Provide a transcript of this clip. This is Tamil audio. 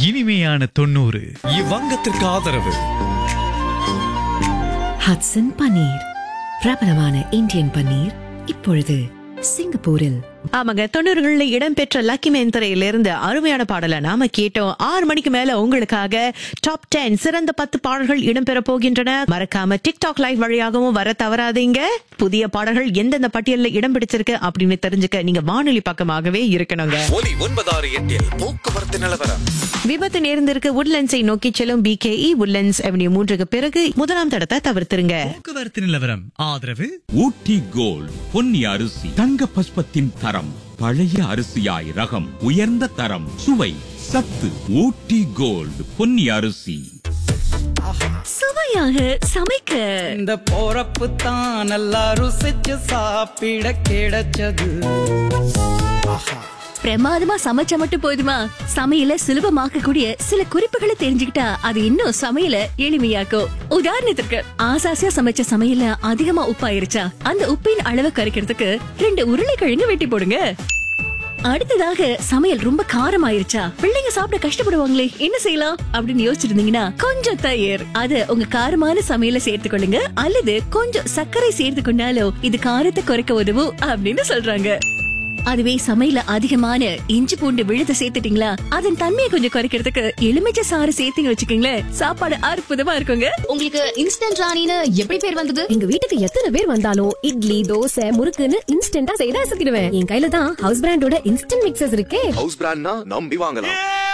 இனிமையான தொண்ணூறு இவ்வங்கத்திற்கு ஆதரவு ஹட்சன் பன்னீர் பிரபலமான இந்தியன் பன்னீர் இப்பொழுது சிங்கப்பூரில் ஆமாங்க தொண்ணூறுகளில் இடம்பெற்ற லக்கி மேன் திரையிலிருந்து அருமையான பாடலை நாம கேட்டோம் ஆறு மணிக்கு மேல உங்களுக்காக டாப் டென் சிறந்த பத்து பாடல்கள் இடம்பெற போகின்றன மறக்காம டிக்டாக் லைவ் வழியாகவும் வர தவறாதீங்க புதிய பாடல்கள் எந்தெந்த பட்டியலில் இடம் பிடிச்சிருக்கு அப்படின்னு தெரிஞ்சுக்க நீங்க வானொலி பக்கமாகவே இருக்கணுங்க ஒலி ஒன்பதாறு எட்டில் போக்குவரத்து நிலவரம் விபத்து நேர்ந்திருக்கு உட்லண்ட்ஸை நோக்கி செல்லும் பிகேஇ உட்லண்ட்ஸ் அவென்யூ மூன்றுக்கு பிறகு முதலாம் தடத்தை தவிர்த்திருங்க போக்குவரத்து நிலவரம் ஆதரவு ஊட்டி கோல்ட் பொன்னி அரிசி தங்க பஸ்பத்தின் தரம் பழைய அரிசியாய் ரகம் உயர்ந்த தரம் சுவை சத்து ஊட்டி கோல்ட் பொன்னி அரிசி சுவையாக சமைக்க இந்த போறப்பு தான் நல்லா ருசிச்சு சாப்பிட கிடைச்சது பிரமாதமா சமைச்சா மட்டும் போதுமா சமையல சுலபமாக்க கூடிய சில குறிப்புகளை தெரிஞ்சுக்கிட்டா அது இன்னும் சமையல எளிமையாக்கும் உதாரணத்துக்கு ஆசாசியா சமைச்ச சமையல அதிகமா உப்பாயிருச்சா அந்த உப்பின் அளவை கரைக்கிறதுக்கு ரெண்டு உருளைக்கிழங்கு வெட்டி போடுங்க அடுத்ததாக சமையல் ரொம்ப காரம் ஆயிருச்சா பிள்ளைங்க சாப்பிட கஷ்டப்படுவாங்களே என்ன செய்யலாம் அப்படின்னு யோசிச்சிருந்தீங்கன்னா கொஞ்சம் தயிர் அது உங்க காரமான சமையல சேர்த்து கொள்ளுங்க அல்லது கொஞ்சம் சர்க்கரை சேர்த்து கொண்டாலோ இது காரத்தை குறைக்க உதவும் அப்படின்னு சொல்றாங்க அதுவே சமையல அதிகமான இஞ்சி பூண்டு விழுத சேர்த்துட்டீங்களா அதன் தன்மையை கொஞ்சம் குறைக்கிறதுக்கு எலுமிச்சை சாறு சேர்த்தீங்க வச்சுக்கோங்களேன் சாப்பாடு அற்புதமா இருக்குங்க உங்களுக்கு இன்ஸ்டன்ட் ராணின்னு எப்படி பேர் வந்தது எங்க வீட்டுக்கு எத்தனை பேர் வந்தாலும் இட்லி தோசை முறுக்குன்னு இன்ஸ்டன்டா செய்து அசத்திடுவேன் என் கையில தான் ஹவுஸ் பிராண்டோட இன்ஸ்டன்ட் மிக்சர்ஸ் இருக்கே ஹவுஸ் பிராண்ட்னா நம்பி வாங்கலாம்